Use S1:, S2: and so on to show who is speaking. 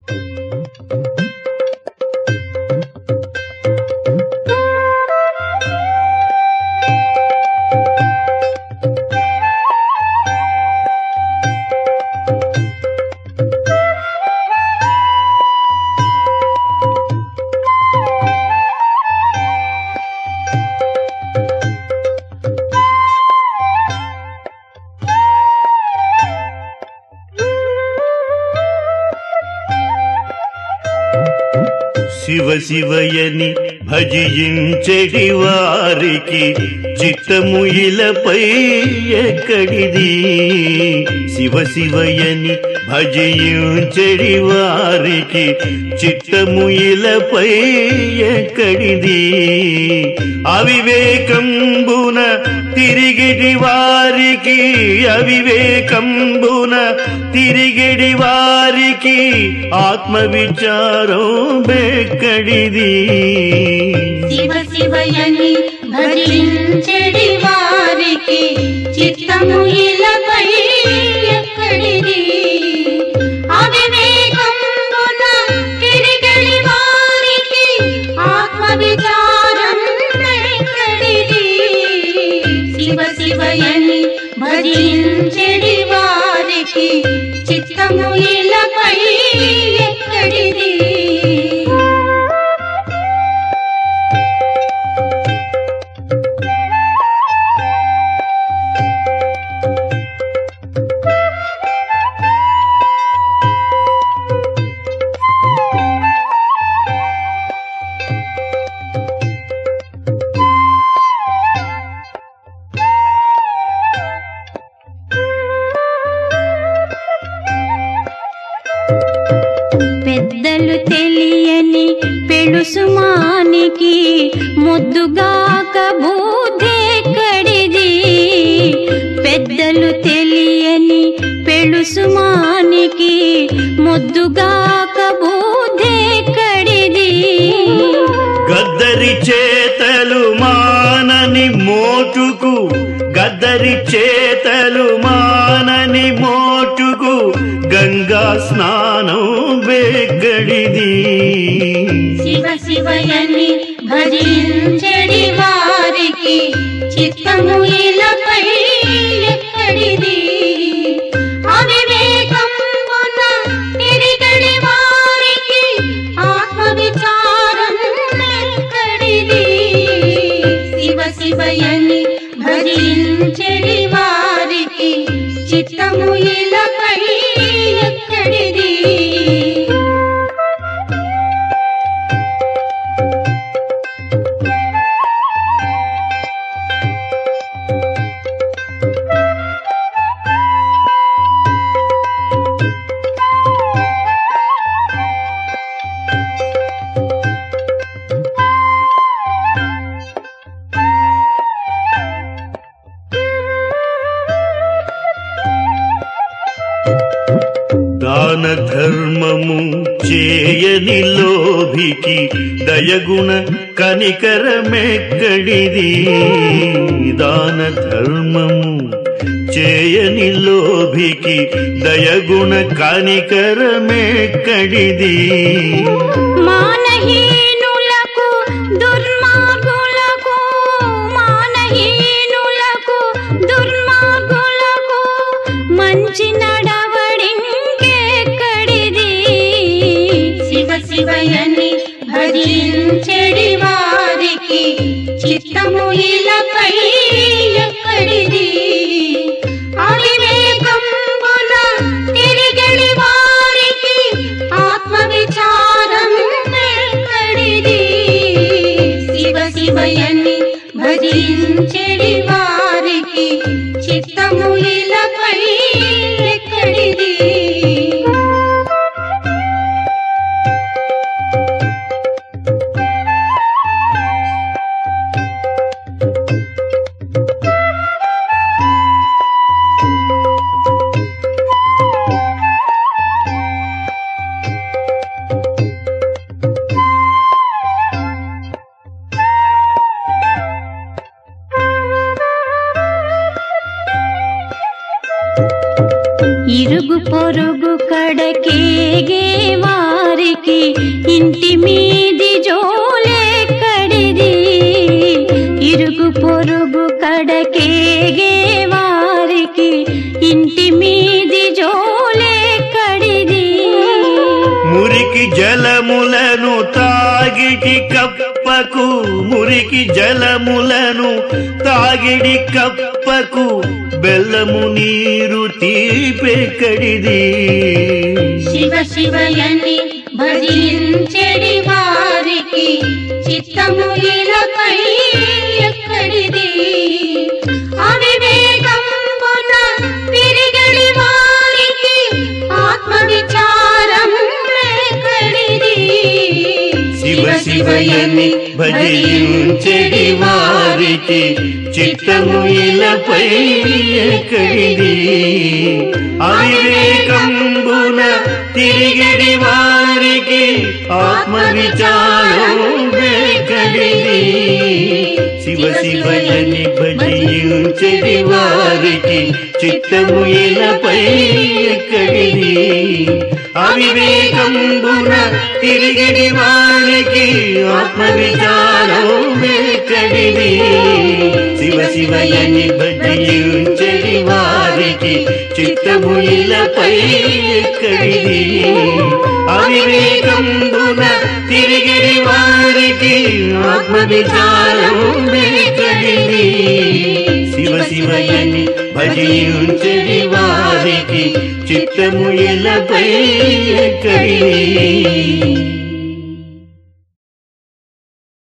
S1: శివ శివయని భజించెడి వారికి చిత్తము ఇలపై ఎక్కడిది శివ శివయని భజించెడి వారికి చిత్తము ఇలపై ఎక్కడిది అవివేకంబున తిరిగిడి వారికి అవివేకంబున తిరిగిడి వారికి ఆత్మ విచారం బెక్కడిది
S2: శివ శివయని భజించెడి వారికి చిత్తము ఇలపై ఎక్కడిది అవివేకంబున తిరిగడి వారికి ఆత్మ విచారం ఎక్కడిది శివ శివయని భజించెడి వారికి చిత్తము ఇలపై ఎక్కడిది పెద్దలు తెలియని పెళుసుమానికి ముద్దుగాక బూదెక్కడిది పెద్దలు తెలియని పెళుసుమానికి ముద్దుగాక బూదెక్కడిది
S1: గద్దరి చేతలు మానని మోటుకు గద్దరి చేతలు మానని మోటుకు గంగా స్నానం బెగ్గడిది
S2: శివ శివయని భజించడి వారికి చిత్తము ఇలపై ఎక్కడిది అవివేకంబున తిరిగడి వారికి ఆత్మ విచారం ఎక్కడిది శివ శివయని భజించడి వారికి చిత్తము ఇలపై ఎక్కడిది
S1: దాన ధర్మము చేయని లోభికి దయగుణ కనికరమెక్కడిది దాన ధర్మము చేయని లోభికి దయగుణ కనికరమెక్కడిది
S2: మానహీనులకు దుర్మార్గులకు మానహీనులకు దుర్మార్గులకు మంచి నడవడింకెక్కడిది శివ శివయని భజించెడి వారికి చిత్తము ఇలపై ఎక్కడిది అవివేకంబున తిరిగడి వారికి ఆత్మ విచారం ఎక్కడిది శివ శివయని భజించెడి వారికి చిత్తము ఇలపై ఎక్కడిది
S1: జలములను తాగిటి కప్పకు మురికి జలములను తాగిడి కప్పకు బెల్లము నీరు తీపెక్కడిది
S2: శివ శివయని భజించెడి వారికి చిత్తము ఇలపై ఎక్కడిది అవివేకంబున తిరిగడి వారికి ఆత్మ విచారం ఎక్కడిది
S1: శివ శివయని భజించెడి వారికి చిత్తము ఇలపై ఎక్కడిది అవివేకంబున తిరిగిడి వారికి ఆత్మ విచారం ఎక్కడిది శివ శివయని భజించెడి వారికి చిత్తము ఇలపై ఎక్కడిది అవివేకంబున తిరిగిడి వారికి ఆత్మ విచారం ఎక్కడిది శివ శివయని భజించెడి వారికి చిత్తము ఇలపై ఎక్కడిది అవివేకంబున తిరిగిడి వారికి ఆత్మ విచారం ఎక్కడిది శివ శివయని భజించెడి వారికి చిత్తము ఇలపై ఎక్కడిది